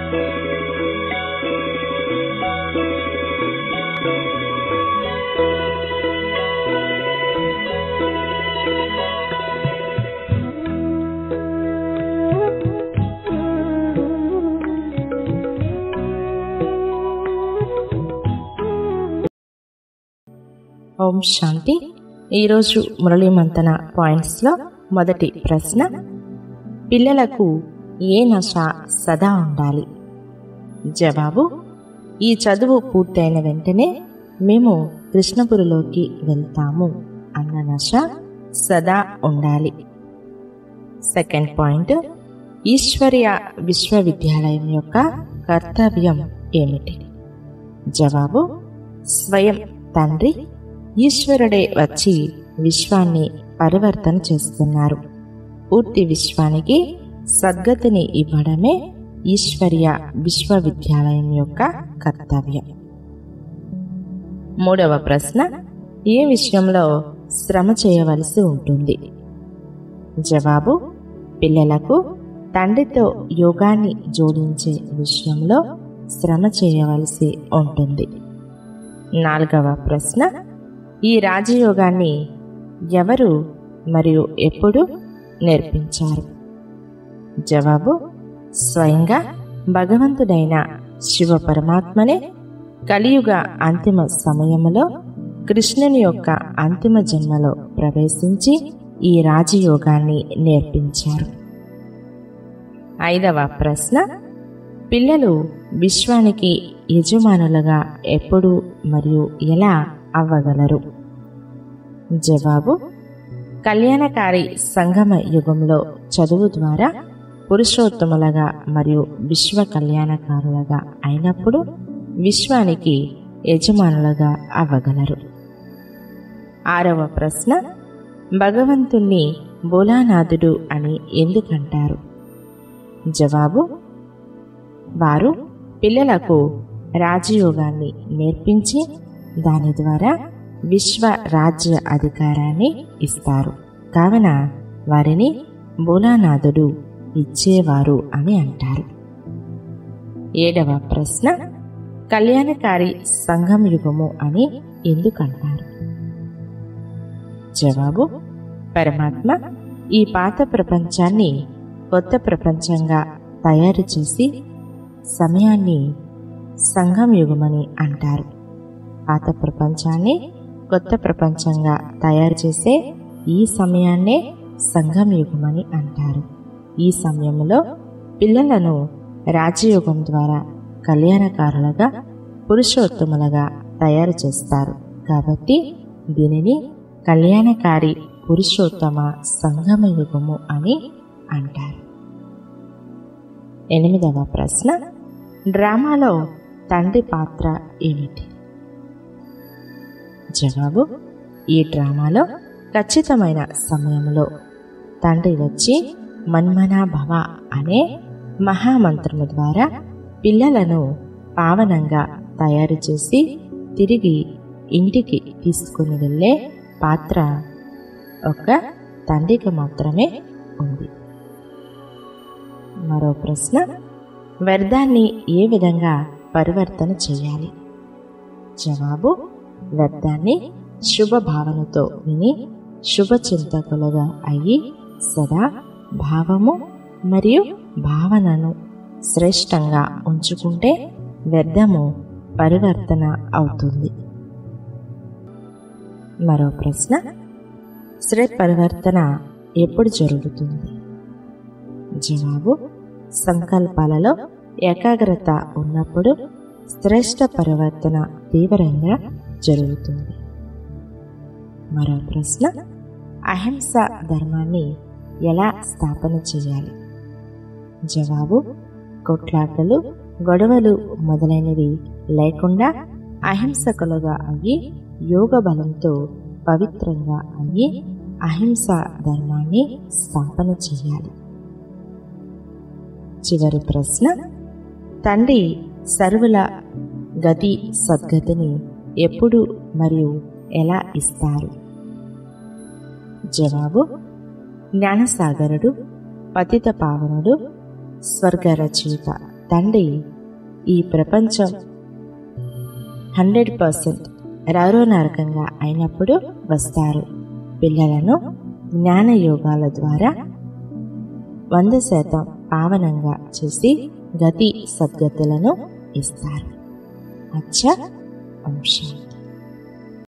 ఓం శాంతి ఈరోజు మురళీ మంతన పాయింట్స్లో మొదటి ప్రశ్న పిల్లలకు ఏ నష సదా ఉండాలి జవాబు ఈ చదువు పూర్తయిన వెంటనే మేము కృష్ణపురిలోకి వెళ్తాము అన్న నష సదా ఉండాలి సెకండ్ పాయింట్ ఈశ్వర్య విశ్వవిద్యాలయం యొక్క కర్తవ్యం ఏమిటి జవాబు స్వయం తండ్రి ఈశ్వరుడే వచ్చి విశ్వాన్ని పరివర్తన చేస్తున్నారు పూర్తి విశ్వానికి సద్గతిని ఇవ్వడమే ఈశ్వర్య విశ్వవిద్యాలయం యొక్క కర్తవ్యం మూడవ ప్రశ్న ఏ విషయంలో శ్రమ చేయవలసి ఉంటుంది జవాబు పిల్లలకు తండ్రితో యోగాన్ని జోడించే విషయంలో శ్రమ చేయవలసి ఉంటుంది నాలుగవ ప్రశ్న ఈ రాజయోగాన్ని ఎవరు మరియు ఎప్పుడు నేర్పించారు జవాబు స్వయంగా భగవంతుడైన శివ పరమాత్మనే కలియుగ అంతిమ సమయంలో కృష్ణుని యొక్క అంతిమ జన్మలో ప్రవేశించి ఈ రాజయోగాన్ని నేర్పించారు ఐదవ ప్రశ్న పిల్లలు విశ్వానికి యజమానులుగా ఎప్పుడు మరియు ఎలా అవ్వగలరు జవాబు కళ్యాణకారి సంగమ యుగంలో చదువు ద్వారా పురుషోత్తములుగా మరియు విశ్వ కళ్యాణకారులుగా అయినప్పుడు విశ్వానికి యజమానులుగా అవ్వగలరు ఆరవ ప్రశ్న భగవంతుణ్ణి బోలానాథుడు అని ఎందుకంటారు జవాబు వారు పిల్లలకు రాజయోగాన్ని నేర్పించి దాని ద్వారా విశ్వ రాజ్య అధికారాన్ని ఇస్తారు కావున వారిని బోలానాథుడు ఇచ్చేవారు అని అంటారు ఏడవ ప్రశ్న కళ్యాణకారి సంఘం యుగము అని ఎందుకంటారు జవాబు పరమాత్మ ఈ పాత ప్రపంచాన్ని కొత్త ప్రపంచంగా తయారు చేసి సమయాన్ని సంఘం యుగమని అంటారు పాత ప్రపంచాన్ని కొత్త ప్రపంచంగా తయారు చేసే ఈ సమయాన్నే సంఘం యుగమని అంటారు ఈ సమయంలో పిల్లలను రాజయోగం ద్వారా కళ్యాణకారులుగా పురుషోత్తములుగా తయారు చేస్తారు కాబట్టి దీనిని కళ్యాణకారి పురుషోత్తమ సంగమ యుగము అని అంటారు ఎనిమిదవ ప్రశ్న డ్రామాలో తండ్రి పాత్ర ఏమిటి జవాబు ఈ డ్రామాలో ఖచ్చితమైన సమయంలో తండ్రి వచ్చి మన్మనా భవ అనే మహామంత్రము ద్వారా పిల్లలను పావనంగా తయారు చేసి తిరిగి ఇంటికి తీసుకుని వెళ్ళే పాత్ర ఒక తండ్రికి మాత్రమే ఉంది మరో ప్రశ్న వ్యర్థాన్ని ఏ విధంగా పరివర్తన చేయాలి జవాబు వ్యర్థాన్ని శుభ భావనతో విని శుభ చింతకులుగా అయ్యి సదా భావము మరియు భావనను శ్రేష్టంగా ఉంచుకుంటే వ్యర్థము పరివర్తన అవుతుంది మరో ప్రశ్న శ్రీ పరివర్తన ఎప్పుడు జరుగుతుంది జవాబు సంకల్పాలలో ఏకాగ్రత ఉన్నప్పుడు శ్రేష్ట పరివర్తన తీవ్రంగా జరుగుతుంది మరో ప్రశ్న అహింస ధర్మాన్ని ఎలా స్థాపన చేయాలి జవాబు కొట్లాటలు గొడవలు మొదలైనవి లేకుండా అహింసకులుగా అయ్యి యోగ బలంతో పవిత్రంగా అయ్యి అహింస ధర్మాన్ని స్థాపన చేయాలి చివరి ప్రశ్న తండ్రి సర్వుల గతి సద్గతిని ఎప్పుడు మరియు ఎలా ఇస్తారు జవాబు జ్ఞానసాగరుడు పతిత పావనుడు స్వర్గ రచయిత తండ్రి ఈ ప్రపంచం హండ్రెడ్ పర్సెంట్ రౌరోనరకంగా అయినప్పుడు వస్తారు పిల్లలను జ్ఞాన యోగాల ద్వారా వంద శాతం పావనంగా చేసి గతి సద్గతులను ఇస్తారు అచ్చ వంశాలు